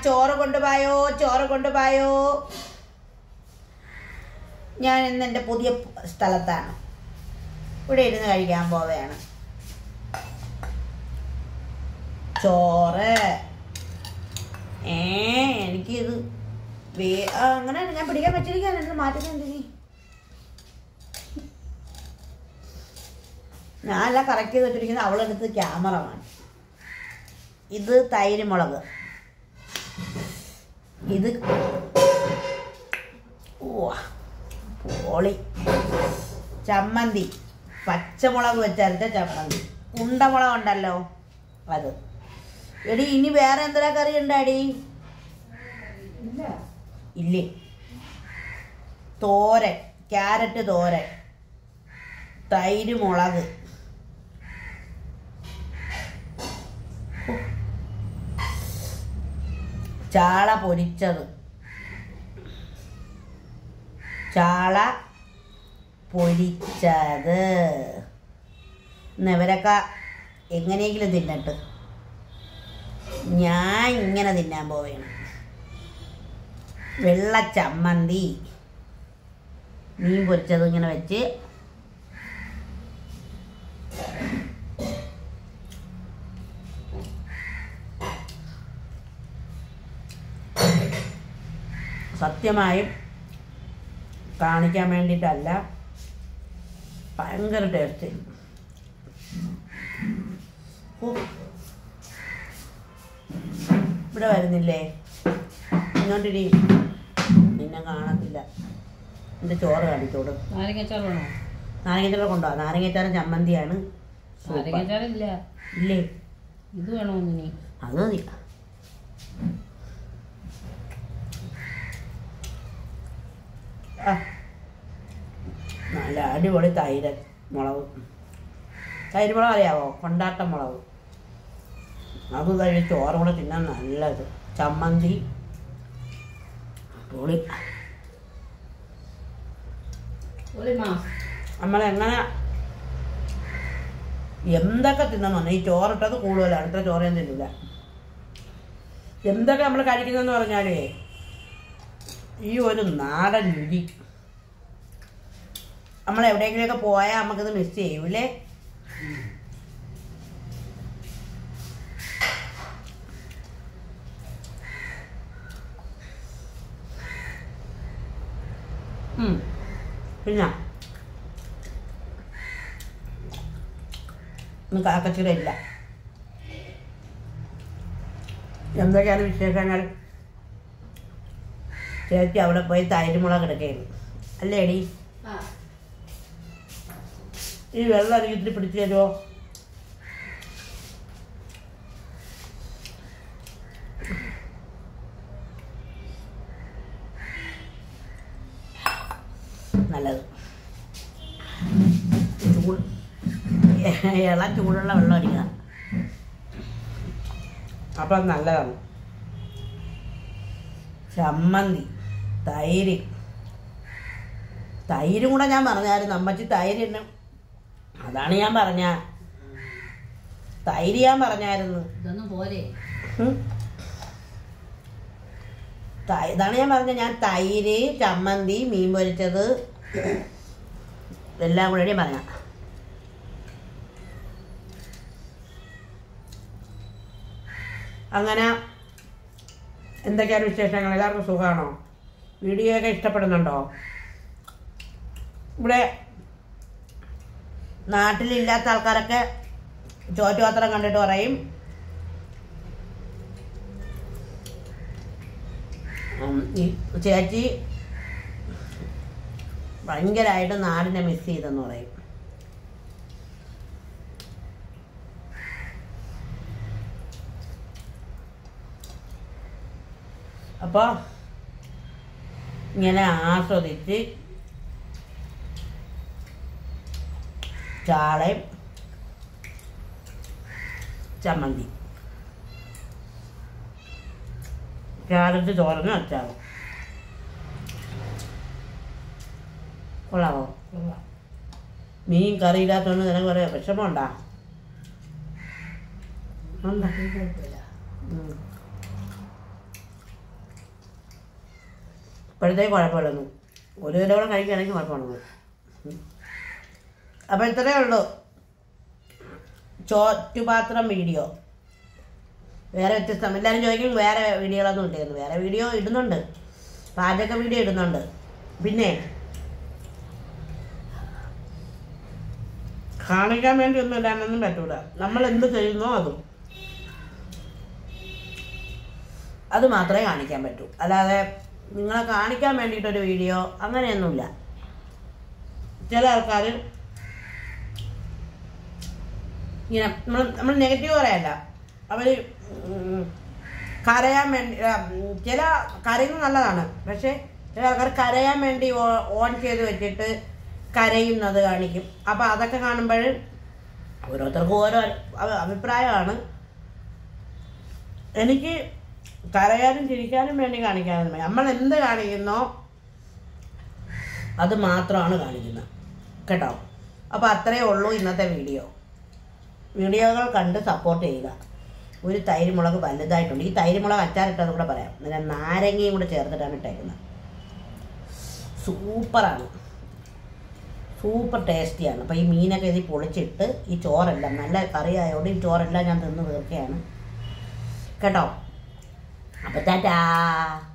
ചോറ് കൊണ്ടുപോയോ ചോറ് കൊണ്ടുപോയോ ഞാൻ ഇന്ന് എൻ്റെ പുതിയ സ്ഥലത്താണ് ഇവിടെ ഇരുന്ന് കഴിക്കാൻ പോവുകയാണ് ചോറ് ഏ എനിക്കിത് വേ ആ, അങ്ങനെ ഞാൻ പിടിക്കാൻ പറ്റിയിരിക്കാൻ എന്നിട്ട് മാറ്റുന്നുണ്ട് നീ ഞാനെല്ലാം കറക്റ്റ് ചെയ്ത് വെച്ചിരിക്കുന്നത് അവളെടുത്ത് ക്യാമറ വേണം ഇത് തൈര് മുളക് ഇത് ഓ പോളി ചമ്മന്തി പച്ചമുളക് വെച്ചരച്ച ചമ്മന്തി ഉണ്ടമുളക് ഉണ്ടല്ലോ അത് എടി ഇനി വേറെ എന്തെല്ലാ കറി ഉണ്ടാടി ഇല്ല ഇല്ലേ തോരൻ ക്യാരറ്റ് തോരൻ തൈര് മുളക് ഹോ. ചാള പൊരിച്ചത് ചാള പൊരിച്ചത് ഇന്ന് ഇവരൊക്കെ എങ്ങനെയെങ്കിലും തിന്നട്ട് ഞാൻ ഇങ്ങനെ തിന്നാൻ പോവുകയാണ് വെള്ള ചമ്മന്തി മീൻ പൊരിച്ചത് ഇങ്ങനെ വെച്ച് സത്യമായും കാണിക്കാൻ വേണ്ടിയിട്ടല്ല ഭയങ്കര ടേസ്റ്റ് ഇവിടെ വരുന്നില്ലേ ഇങ്ങോട്ടിരി നിന്നെ കാണത്തില്ല എൻ്റെ ചോറ് കാണിച്ചോട് നാരങ്ങച്ചാർ വേണോ നാരങ്ങച്ചാറ് കൊണ്ടുപോവാ നാരങ്ങച്ചാറ് ചമ്മന്തിയാണ് സൂപ്പർ. നാരങ്ങച്ചാറില്ല ഇല്ലേ ഇത് വേണോ ഇനി അത് മതി ആ. നല്ല അടിപൊളി തൈര് മുളക് തൈര് മുളക് അറിയാവോ കൊണ്ടാട്ട മുളക് അത് കഴിഞ്ഞ് ചോറും കൂടെ തിന്നാൻ നല്ലത് ചമ്മന്തി പൊളി നമ്മളെങ്ങനെ എന്തൊക്കെ തിന്നണമെന്ന് ഈ ചോറിട്ടത് കൂടുതലാണ് അടുത്ത ചോറേം തിന്നില്ല എന്തൊക്കെ നമ്മൾ കഴിക്കുന്നതെന്ന് പറഞ്ഞാലേ ഈ ഒരു നാടൻ രുചി നമ്മൾ എവിടെയെങ്കിലുമൊക്കെ പോയാൽ നമുക്കിത് മിസ് ചെയ്യൂലേ ഉം. പിന്നെ ഇന്ന് കാക്കച്ചിറ ഇല്ല എന്തൊക്കെയാണ് വിശേഷങ്ങൾ ചേച്ചി അവിടെ പോയി തൈരുമുളക് കിടക്കുകയാണ് അല്ലേ എടി ഈ വെള്ളം അരികത്തിൽ പിടിച്ചു തരുമോ നല്ലത് ചൂട് ഇള ചൂടുള്ള വെള്ളം അടിക്കുക അപ്പം നല്ലതാണ് ചമ്മന്തി തൈര് തൈരും കൂടെ ഞാൻ പറഞ്ഞായിരുന്നു അമ്മച്ചി തൈര് തന്നെ അതാണ് ഞാൻ പറഞ്ഞ തൈര് ഞാൻ പറഞ്ഞായിരുന്നു ഇതൊന്നും പോരെ ഉം. ത- ഇതാണ് ഞാൻ പറഞ്ഞത് ഞാൻ തൈര് ചമ്മന്തി മീൻ പൊരിച്ചത് എല്ലാം കൂടെ പറഞ്ഞ അങ്ങനെ എന്തൊക്കെയാണ് വിശേഷങ്ങൾ എല്ലാവർക്കും സുഖമാണോ വീഡിയോ ഒക്കെ ഇഷ്ടപ്പെടുന്നുണ്ടോ ഇവിടെ നാട്ടിലില്ലാത്ത ആൾക്കാരൊക്കെ ചോറ്റുപാത്രം കണ്ടിട്ട് പറയും ഉം, ഈ ചേച്ചി ഭയങ്കരമായിട്ട് നാടിനെ മിസ് ചെയ്തെന്ന് പറയും അപ്പോൾ ഇങ്ങനെ ആസ്വദിച്ച് ചാളയും ചമ്മന്തി ക്യാരറ്റ് ചോറിന് അച്ചാറും കൊള്ളാമോ മീൻ കറിയില്ലാത്തതുകൊണ്ട് നിനക്ക് കുറേ വിഷമമുണ്ടാ ഉണ്ടാ ഉം. ഇപ്പോഴത്തേക്ക് കുഴപ്പമില്ലെന്നു ഒരു കിലോ കൂടെ കഴിക്കുകയാണെങ്കിൽ കുഴപ്പമാണെന്ന് അപ്പോൾ ഇത്രയേ ഉള്ളൂ ചോറ്റുപാത്രം വീഡിയോ വേറെ വ്യത്യസ്തം എല്ലാവരും ചോദിക്കും വേറെ വീഡിയോകളൊന്നും ഇല്ലായിരുന്നു വേറെ വീഡിയോ ഇടുന്നുണ്ട് പാചക വീഡിയോ ഇടുന്നുണ്ട് പിന്നെ കാണിക്കാൻ വേണ്ടി ഒന്നും ഇടാനൊന്നും പറ്റൂല നമ്മൾ എന്ത് ചെയ്യുന്നോ അതും അത് മാത്രമേ കാണിക്കാൻ പറ്റൂ അല്ലാതെ നിങ്ങളെ കാണിക്കാൻ വേണ്ടിയിട്ടൊരു വീഡിയോ അങ്ങനെയൊന്നുമില്ല ചില ആൾക്കാർ ഇങ്ങനെ നമ്മൾ നമ്മൾ നെഗറ്റീവ് പറയല്ല അവർ കരയാൻ വേണ്ടി ആ, ഉം, ചില കരയുന്നത് നല്ലതാണ് പക്ഷേ ചില ആൾക്കാർ കരയാൻ വേണ്ടി ഓ- ഓൺ ചെയ്ത് വെച്ചിട്ട് കരയുന്നത് കാണിക്കും അപ്പോൾ അതൊക്കെ കാണുമ്പോൾ ഓരോരുത്തർക്കും ഓരോ അഭി- അഭിപ്രായമാണ് എനിക്ക് കരയാനും ചിരിക്കാനും വേണ്ടി കാണിക്കാനും വേണ്ടി നമ്മൾ എന്ത് കാണിക്കുന്നോ അത് മാത്രമാണ് കാണിക്കുന്നത് കേട്ടോ അപ്പോൾ അത്രയേ ഉള്ളൂ ഇന്നത്തെ വീഡിയോ വീഡിയോകൾ കണ്ട് സപ്പോർട്ട് ചെയ്യുക ഒരു തൈര് മുളക് വലുതായിട്ടുണ്ട് ഈ തൈര് മുളക് അച്ചാറിട്ടതും കൂടെ പറയാം പിന്നെ നാരങ്ങയും കൂടെ ചേർത്തിട്ടാണ് ഇട്ടേക്കുന്നത് സൂപ്പറാണ് സൂപ്പർ ടേസ്റ്റിയാണ് അപ്പോൾ ഈ മീനൊക്കെ ഇതിൽ പൊളിച്ചിട്ട് ഈ ചോറെല്ലാം നല്ല കറിയായതുകൊണ്ട് ഈ ചോറെല്ലാം ഞാൻ തിന്ന് തീർക്കുകയാണ് കേട്ടോ അപ്പോൾ ടാറ്റാ